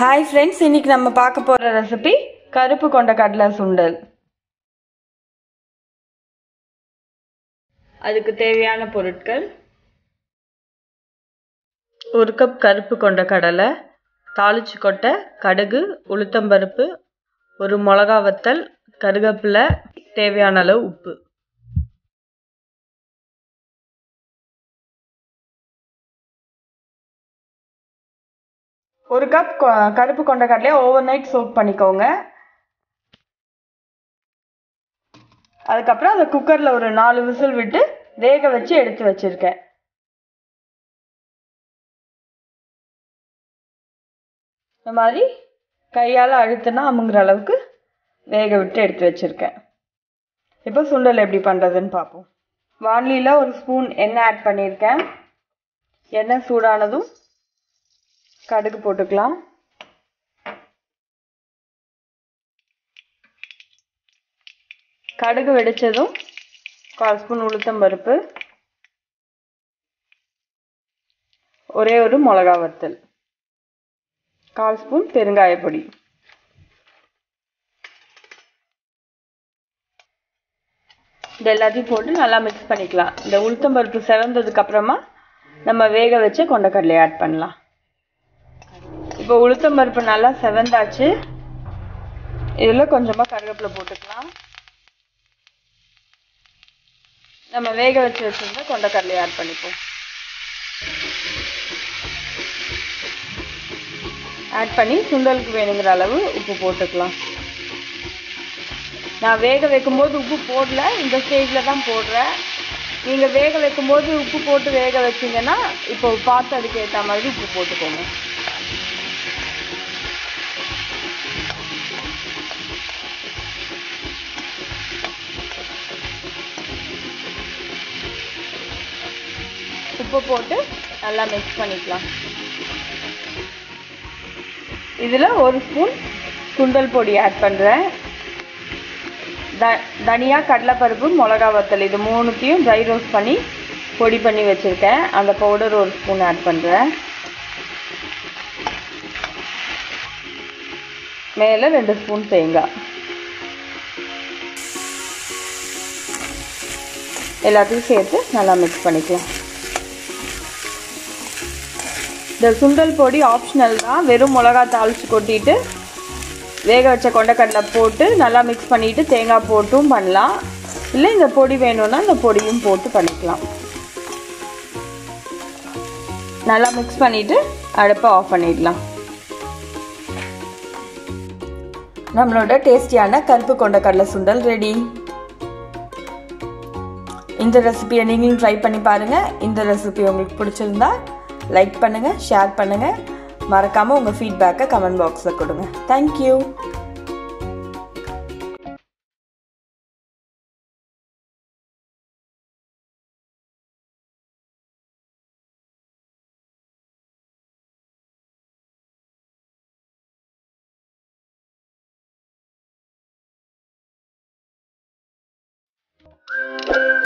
Hi friends இன்னைக்கு நம்ம பார்க்க போகிற ரெசிபி கருப்பு கொண்ட கடலை சுண்டல் அதுக்கு தேவையான பொருட்கள் ஒரு கப் கருப்பு கொண்ட கடலை தாளிச்சு கொட்டை கடுகு உளுத்தம்பருப்பு ஒரு மிளகா வத்தல் கருவேப்பிலை தேவையான அளவு உப்பு ஒரு கப் கருப்பு கொண்ட கடலையை ஓவர் நைட் சோக் பண்ணிக்கோங்க அதுக்கப்புறம் அதை குக்கரில் ஒரு நாலு விசில் விட்டு வேக வச்சு எடுத்து வச்சுருக்கேன் இந்த மாதிரி கையால் அழுத்தினா அமுங்கிற அளவுக்கு வேக விட்டு எடுத்து வச்சுருக்கேன் இப்போ சுண்டல் எப்படி பண்ணுறதுன்னு பார்ப்போம் வான்லியில் ஒரு ஸ்பூன் எண்ணெய் ஆட் பண்ணியிருக்கேன் எண்ணெய் சூடானதும் கடுகு போட்டுக்கலாம் கடுகு வெடிச்சதும் கால் ஸ்பூன் உளுத்தம் பருப்பு ஒரே ஒரு மிளகா வத்தல் கால் ஸ்பூன் பெருங்காய பொடி இது எல்லாத்தையும் போட்டு நல்லா மிக்ஸ் பண்ணிக்கலாம் இந்த உளுத்தம் பருப்பு செவந்ததுக்கு அப்புறமா நம்ம வேக வச்ச கொண்டக்கடலை ஆட் பண்ணலாம் இப்போ உளுத்தம் பருப்பு நல்லா செவந்தாச்சு இதில் கொஞ்சமாக கருவேப்பிலை போட்டுக்கலாம் நம்ம வேக வச்சு வச்சுருந்தா கொண்டக்கடலையை ஆட் பண்ணிப்போம் ஆட் பண்ணி சுண்டலுக்கு வேணுங்கிற அளவு உப்பு போட்டுக்கலாம் நான் வேக வைக்கும்போது உப்பு போடல இந்த ஸ்டேஜில் தான் போடுறேன் நீங்கள் வேக வைக்கும்போது உப்பு போட்டு வேக வச்சிங்கன்னா இப்போ பார்த்து அதுக்கு ஏற்ற மாதிரி உப்பு போட்டுக்கோங்க உப்பு போட்டு நல்லா மிக்ஸ் பண்ணிக்கலாம் இதில் ஒரு ஸ்பூன் சுண்டல் பொடி ஆட் பண்ணுறேன் த தனியாக கடலைப்பருப்பு மிளகா வத்தல் இது மூணுத்தையும் ட்ரை ரோஸ்ட் பண்ணி பொடி பண்ணி வச்சுருக்கேன் அந்த பவுடர் ஒரு ஸ்பூன் ஆட் பண்ணுறேன் மேலே ரெண்டு ஸ்பூன் தேங்காய் எல்லாத்தையும் சேர்த்து நல்லா மிக்ஸ் பண்ணிக்கலாம் இந்த சுண்டல் பொடி ஆப்ஷனல் தான் வெறும் மிளகா தாளித்து கொட்டிட்டு வேக வச்ச கொண்டக்கடலை போட்டு நல்லா மிக்ஸ் பண்ணிவிட்டு தேங்காய் போட்டும் பண்ணலாம் இல்லை இந்த பொடி வேணும்னா இந்த பொடியும் போட்டு பண்ணிக்கலாம் நல்லா மிக்ஸ் பண்ணிவிட்டு அடுப்பை ஆஃப் பண்ணிடலாம் நம்மளோட டேஸ்டியான கருப்பு கொண்டக்கடலை சுண்டல் ரெடி இந்த ரெசிபியை நீங்களும் ட்ரை பண்ணி பாருங்கள் இந்த ரெசிபி உங்களுக்கு பிடிச்சிருந்தா லைக் பண்ணுங்கள் ஷேர் பண்ணுங்கள் மறக்காமல் உங்கள் ஃபீட்பேக்கை கமெண்ட் பாக்ஸில் கொடுங்க தேங்க்யூ Thank you.